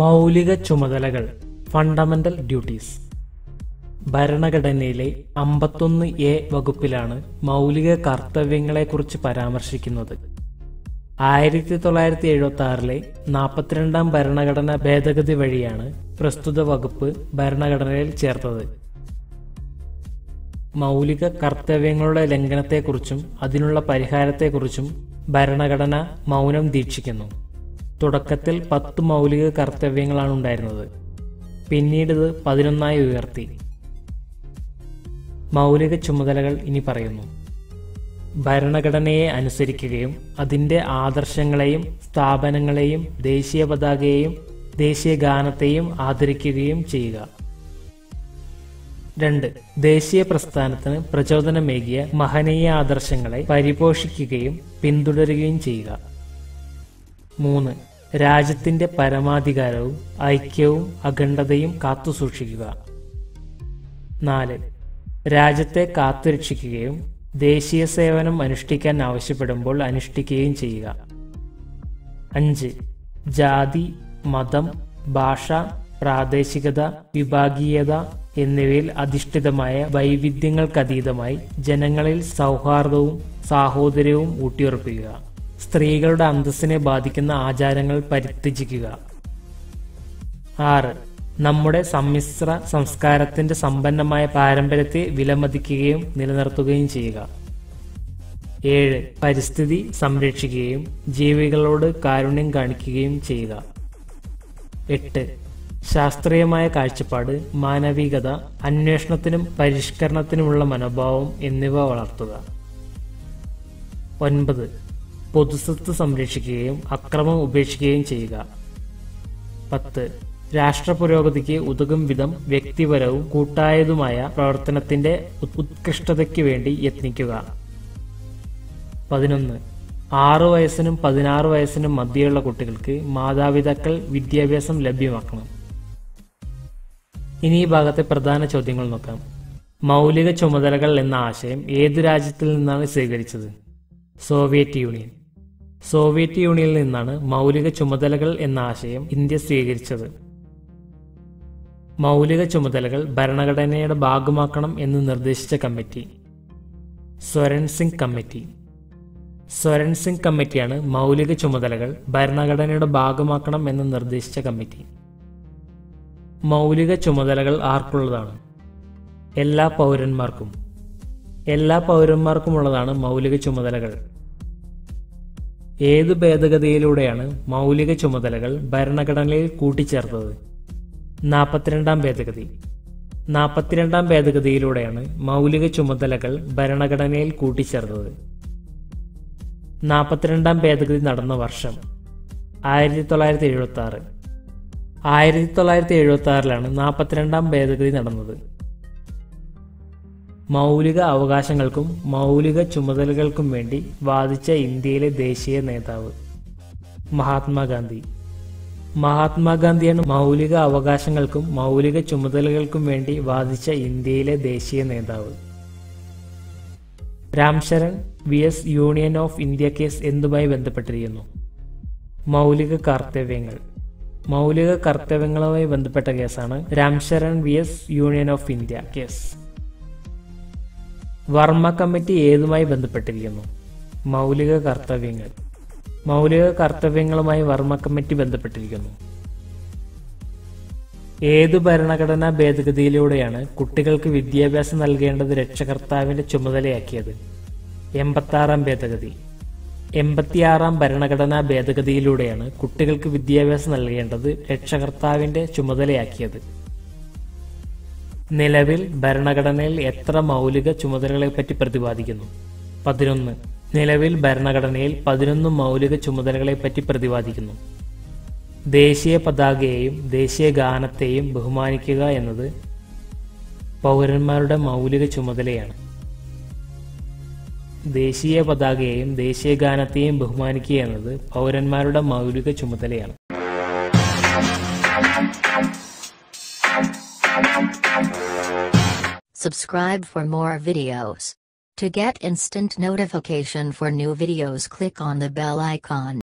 മൗലിക ചുമതലകൾ fundamental duties ഭരണഘടനയിലെ അമ്പത്തൊന്ന് എ വകുപ്പിലാണ് മൗലിക കർത്തവ്യങ്ങളെക്കുറിച്ച് പരാമർശിക്കുന്നത് ആയിരത്തി തൊള്ളായിരത്തി എഴുപത്തി ആറിലെ നാൽപ്പത്തിരണ്ടാം ഭരണഘടനാ ഭേദഗതി വഴിയാണ് പ്രസ്തുത വകുപ്പ് ഭരണഘടനയിൽ ചേർത്തത് മൗലിക കർത്തവ്യങ്ങളുടെ ലംഘനത്തെക്കുറിച്ചും അതിനുള്ള പരിഹാരത്തെക്കുറിച്ചും ഭരണഘടന മൗനം ദീക്ഷിക്കുന്നു തുടക്കത്തിൽ പത്ത് മൗലിക കർത്തവ്യങ്ങളാണ് ഉണ്ടായിരുന്നത് പിന്നീട് ഇത് പതിനൊന്നായി ഉയർത്തി മൗലിക ചുമതലകൾ ഇനി പറയുന്നു ഭരണഘടനയെ അനുസരിക്കുകയും അതിൻ്റെ ആദർശങ്ങളെയും സ്ഥാപനങ്ങളെയും ദേശീയ പതാകയെയും ദേശീയ ഗാനത്തെയും ആദരിക്കുകയും ചെയ്യുക രണ്ട് ദേശീയ പ്രസ്ഥാനത്തിന് പ്രചോദനമേകിയ മഹനീയ ആദർശങ്ങളെ പരിപോഷിക്കുകയും പിന്തുടരുകയും ചെയ്യുക മൂന്ന് രാജ്യത്തിന്റെ പരമാധികാരവും ഐക്യവും അഖണ്ഡതയും കാത്തുസൂക്ഷിക്കുക നാല് രാജ്യത്തെ കാത്തുരക്ഷിക്കുകയും ദേശീയ സേവനം അനുഷ്ഠിക്കാൻ ആവശ്യപ്പെടുമ്പോൾ അനുഷ്ഠിക്കുകയും ചെയ്യുക അഞ്ച് ജാതി മതം ഭാഷ പ്രാദേശികത വിഭാഗീയത എന്നിവയിൽ അധിഷ്ഠിതമായ വൈവിധ്യങ്ങൾക്കതീതമായി ജനങ്ങളിൽ സൗഹാർദ്ദവും സാഹോദര്യവും ഊട്ടിയുറപ്പിക്കുക സ്ത്രീകളുടെ അന്തസ്സിനെ ബാധിക്കുന്ന ആചാരങ്ങൾ പരിത്യജിക്കുക ആറ് നമ്മുടെ സമ്മിശ്ര സംസ്കാരത്തിന്റെ സമ്പന്നമായ പാരമ്പര്യത്തെ വിലമതിക്കുകയും നിലനിർത്തുകയും ചെയ്യുക ഏഴ് പരിസ്ഥിതി സംരക്ഷിക്കുകയും ജീവികളോട് കാരുണ്യം കാണിക്കുകയും ചെയ്യുക എട്ട് ശാസ്ത്രീയമായ കാഴ്ചപ്പാട് മാനവികത അന്വേഷണത്തിനും പരിഷ്കരണത്തിനുമുള്ള മനോഭാവം എന്നിവ വളർത്തുക ഒൻപത് പൊതുസ്വത്ത് സംരക്ഷിക്കുകയും അക്രമം ഉപേക്ഷിക്കുകയും ചെയ്യുക പത്ത് രാഷ്ട്ര പുരോഗതിക്ക് ഉതകും വിധം വ്യക്തിപരവും കൂട്ടായതുമായ പ്രവർത്തനത്തിന്റെ ഉത്കൃഷ്ടതയ്ക്ക് വേണ്ടി യത്നിക്കുക പതിനൊന്ന് ആറു വയസ്സിനും പതിനാറ് വയസ്സിനും മധ്യയുള്ള കുട്ടികൾക്ക് മാതാപിതാക്കൾ വിദ്യാഭ്യാസം ലഭ്യമാക്കണം ഇനി ഈ ഭാഗത്തെ പ്രധാന ചോദ്യങ്ങൾ നോക്കാം മൗലിക ചുമതലകൾ എന്ന ആശയം ഏത് രാജ്യത്തിൽ നിന്നാണ് സ്വീകരിച്ചത് സോവിയറ്റ് യൂണിയൻ സോവിയറ്റ് യൂണിയനിൽ നിന്നാണ് മൗലിക ചുമതലകൾ എന്ന ആശയം ഇന്ത്യ സ്വീകരിച്ചത് മൗലിക ചുമതലകൾ ഭരണഘടനയുടെ ഭാഗമാക്കണം എന്ന് നിർദ്ദേശിച്ച കമ്മിറ്റി സ്വരൺ സിംഗ് കമ്മിറ്റി സ്വരൺ സിംഗ് കമ്മിറ്റിയാണ് മൗലിക ചുമതലകൾ ഭരണഘടനയുടെ ഭാഗമാക്കണം എന്ന് നിർദ്ദേശിച്ച കമ്മിറ്റി മൗലിക ചുമതലകൾ ആർക്കുള്ളതാണ് എല്ലാ പൗരന്മാർക്കും എല്ലാ പൗരന്മാർക്കുമുള്ളതാണ് മൗലിക ചുമതലകൾ ഏത് ഭേദഗതിയിലൂടെയാണ് മൗലിക ചുമതലകൾ ഭരണഘടനയിൽ കൂട്ടിച്ചേർത്തത് നാൽപ്പത്തിരണ്ടാം ഭേദഗതി നാൽപ്പത്തിരണ്ടാം ഭേദഗതിയിലൂടെയാണ് മൗലിക ചുമതലകൾ ഭരണഘടനയിൽ കൂട്ടിച്ചേർത്തത് നാൽപ്പത്തിരണ്ടാം ഭേദഗതി നടന്ന വർഷം ആയിരത്തി തൊള്ളായിരത്തി എഴുപത്തി ആറ് ആയിരത്തി തൊള്ളായിരത്തി എഴുപത്തി ആറിലാണ് നാൽപ്പത്തിരണ്ടാം ഭേദഗതി നടന്നത് മൗലിക അവകാശങ്ങൾക്കും മൗലിക ചുമതലകൾക്കും വേണ്ടി വാദിച്ച ഇന്ത്യയിലെ ദേശീയ നേതാവ് മഹാത്മാഗാന്ധി മഹാത്മാഗാന്ധിയാണ് മൗലിക അവകാശങ്ങൾക്കും മൗലിക ചുമതലകൾക്കും വേണ്ടി വാദിച്ച ഇന്ത്യയിലെ ദേശീയ നേതാവ് Ramsharan V S union of India case എന്തുമായി ബന്ധപ്പെട്ടിരിക്കുന്നു മൗലിക കർത്തവ്യങ്ങൾ മൗലിക കർത്തവ്യങ്ങളുമായി ബന്ധപ്പെട്ട കേസാണ് Ramsharan V S union of India case Verma committee ഏതുമായി ബന്ധപ്പെട്ടിരിക്കുന്നു മൗലിക കർത്തവ്യങ്ങൾ മൗലിക കർത്തവ്യങ്ങളുമായി വർമ്മ കമ്മിറ്റി ബന്ധപ്പെട്ടിരിക്കുന്നു ഏതു ഭരണഘടനാ ഭേദഗതിയിലൂടെയാണ് കുട്ടികൾക്ക് വിദ്യാഭ്യാസം നൽകേണ്ടത് രക്ഷകർത്താവിന്റെ ചുമതലയാക്കിയത് എൺപത്താറാം ഭേദഗതി എൺപത്തിയാറാം ഭരണഘടനാ ഭേദഗതിയിലൂടെയാണ് കുട്ടികൾക്ക് വിദ്യാഭ്യാസം നൽകേണ്ടത് രക്ഷകർത്താവിന്റെ ചുമതലയാക്കിയത് നിലവിൽ ഭരണഘടനയിൽ എത്ര മൗലിക ചുമതലകളെപ്പറ്റി പ്രതിപാദിക്കുന്നു പതിനൊന്ന് നിലവിൽ ഭരണഘടനയിൽ പതിനൊന്ന് മൗലിക ചുമതലകളെപ്പറ്റി പ്രതിപാദിക്കുന്നു ദേശീയ പതാകയെയും ദേശീയ ഗാനത്തെയും ബഹുമാനിക്കുക എന്നത് പൗരന്മാരുടെ മൗലിക ചുമതലയാണ് ദേശീയ പതാകയെയും ദേശീയ ഗാനത്തെയും ബഹുമാനിക്കുക എന്നത് പൗരന്മാരുടെ മൗലിക ചുമതലയാണ് Subscribe for more videos. To get instant notification for new videos click on the bell icon.